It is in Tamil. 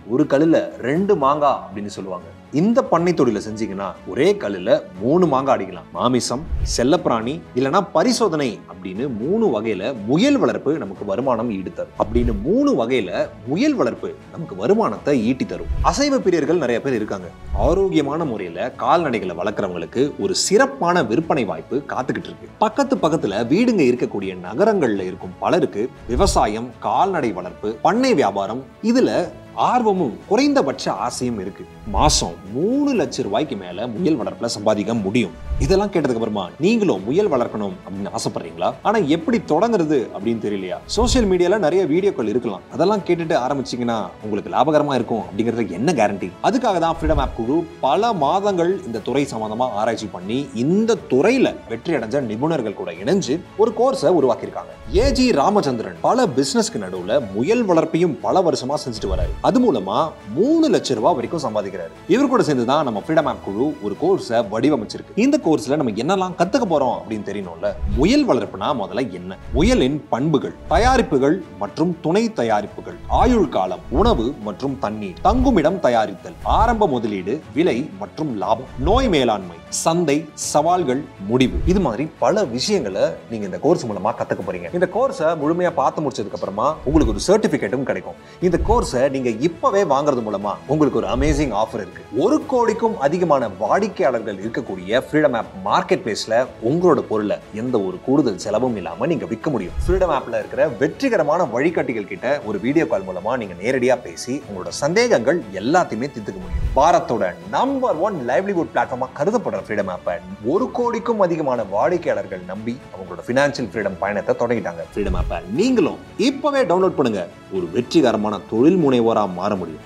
ஒரு கல்லுல ரெண்டு மாங்காய் அப்படின்னு சொல்லுவாங்க இந்த பண்ணை தொழிலை செஞ்சீங்கன்னா ஒரே கல்லுல மூணு மாங்காய் அடிக்கலாம் மாமிசம் செல்லப்பிராணி இல்லைன்னா பரிசோதனை அப்படின்னு மூணு வகையில முயல் வளர்ப்பு நமக்கு வருமானம் ஈடு தரும் அப்படின்னு மூணு வகையில முயல் வளர்ப்பு நமக்கு வருமானத்தை ஈட்டி தரும் அசைவ பிரியர்கள் நிறைய பேர் இருக்காங்க ஆரோக்கியமான முறையில கால்நடைகளை வளர்க்குறவங்களுக்கு ஒரு சிறப்பான விற்பனை வாய்ப்பு காத்துக்கிட்டு இருக்கு பக்கத்து பக்கத்துல வீடுங்க இருக்கக்கூடிய நகரங்கள்ல இருக்கும் பலருக்கு விவசாயம் கால்நடை வளர்ப்பு பண்ணை வியாபாரம் இதுல ஆர்வமும் குறைந்தபட்ச ஆசையும் இருக்கு மாசம் மூணு லட்சம் ரூபாய்க்கு மேல முயல் வளர்ப்புல சம்பாதிக்க முடியும் இதெல்லாம் கேட்டதுக்கு அப்புறமா நீங்களும் முயல் வளர்க்கணும் அப்படின்னு ஆசைப்படுறீங்களா ஆனா எப்படி தொடங்குறது அப்படின்னு தெரியலையா சோஷியல் மீடியால நிறைய வீடியோக்கள் இருக்கலாம் அதெல்லாம் கேட்டுட்டு ஆரம்பிச்சீங்கன்னா உங்களுக்கு லாபகரமா இருக்கும் அப்படிங்கிறது என்ன கேரண்டி அதுக்காக தான் ஃப்ரீடம் ஆப் குழு பல மாதங்கள் இந்த துறை சம்பந்தமா ஆராய்ச்சி பண்ணி இந்த துறையில வெற்றி அடைஞ்ச நிபுணர்கள் கூட இணைஞ்சு ஒரு கோர்ஸை உருவாக்கியிருக்காங்க ஏஜி ராமச்சந்திரன் பல பிசினஸ்க்கு நடுவுல முயல் வளர்ப்பையும் பல வருஷமா செஞ்சுட்டு வராரு அது மூலமா மூணு லட்சம் ரூபாய் வரைக்கும் சம்பாதிக்கிறாரு இவர் கூட சேர்ந்து தான் நம்ம ஃப்ரீடம் ஆப் குழு ஒரு கோர்ஸை வடிவமைச்சிருக்கு இந்த கோர்ஸ்ல நம்ம என்னெல்லாம் கத்துக்க போறோம் அப்படின்னு தெரியணும்ல முயல் வளர்ப்புனா முதல்ல என்ன முயலின் பண்புகள் தயாரிப்புகள் மற்றும் துணை தயாரிப்புகள் ஆயுள் காலம் உணவு மற்றும் தண்ணீர் தங்குமிடம் தயாரித்தல் ஆரம்ப முதலீடு விலை மற்றும் லாபம் நோய் மேலாண்மை சந்தை சவால்கள் முடிவு இது மாதிரி பல விஷயங்களை நீங்க இந்த கோர்ஸ் மூலமா கத்துக்க போறீங்க இந்த கோர்ஸை முழுமையா பார்த்து முடிச்சதுக்கு அப்புறமா உங்களுக்கு ஒரு சர்டிபிகேட்டும் கிடைக்கும் இந்த கோர்ஸை நீங்க இப்பவே வாங்குறது மூலமா உங்களுக்கு ஒரு அமேசிங் ஆஃபர் இருக்கு ஒரு கோடிக்கும் அதிகமான வாடிக்கையாளர்கள் இருக்கக்கூடிய ஃப்ரீடம் ஆப் மார்க்கெட் பிளேஸ்ல உங்களோட பொருளை எந்த ஒரு கூடுதல் செலவும் இல்லாம நீங்க விற்க முடியும் ஃப்ரீடம் ஆப்ல இருக்கிற வெற்றிகரமான வழிகாட்டிகள் கிட்ட ஒரு வீடியோ கால் மூலமா நீங்க நேரடியா பேசி உங்களோட சந்தேகங்கள் எல்லாத்தையுமே தீர்த்துக்க முடியும் பாரத்தோட நம்பர் ஒன் லைவ்லிவுட் பிளாட்ஃபார்மா கருதப்படுற ஃப்ரீடம் ஆப்பை ஒரு கோடிக்கும் அதிகமான வாடிக்கையாளர்கள் நம்பி அவங்களோட ஃபினான்ஷியல் ஃப்ரீடம் பயணத்தை தொடங்கிட்டாங்க ஃப்ரீடம் ஆப்பை நீங்களும் இப்பவே டவுன்லோட் பண்ணுங்க ஒரு வெற்றிகரமான தொழில் முனைவோரா மாற முடியும்